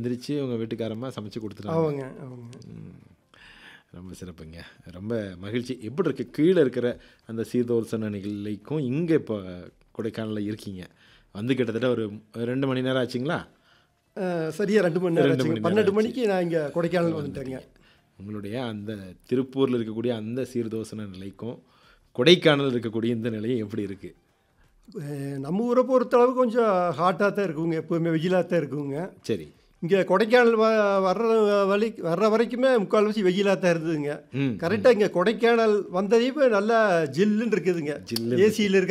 எந்திரிச்சு உங்கள் வீட்டுக்காரம்மா சமைச்சு கொடுத்துட்டாங்க அவங்க அவங்க ரொம்ப சிறப்புங்க ரொம்ப மகிழ்ச்சி எப்படி இருக்கு கீழே இருக்கிற அந்த சீதோர்சன நிலைக்கும் இங்கே இப்போ கொடைக்கானலில் இருக்கீங்க வந்து கிட்டத்தட்ட ஒரு ரெண்டு மணி நேரம் ஆச்சுங்களா அஹ், சரியா ரெண்டு மணி நேரம் ரெண்டு ஆச்சுங்க. மணி நேரம் பன்னெண்டு ஆச்சு. மணிக்கு நான் இங்கே கொடைக்கானல் வந்துட்டேங்க உங்களுடைய அந்த திருப்பூரில் இருக்கக்கூடிய அந்த சீர்தோசன நிலைக்கும் கொடைக்கானல் இருக்கக்கூடிய இந்த நிலையும் எப்படி இருக்கு அஹ், நம்ம ஊரை பொறுத்தளவு கொஞ்சம் ஹாட்டாக தான் இருக்குங்க எப்போவுமே வெயிலாக தான் இருக்குங்க சரி இங்கே கொடைக்கானல் வ வர்ற வழி வர்ற வரைக்குமே முக்கால்வாசி வெயிலாக தான் இருந்ததுங்க ம் கரெக்டாக இங்கே கொடைக்கானல் வந்ததையும் நல்லா ஜில்லுன்னு இருக்குதுங்க ஜில்லுன்னு ஏசியில் இருக்க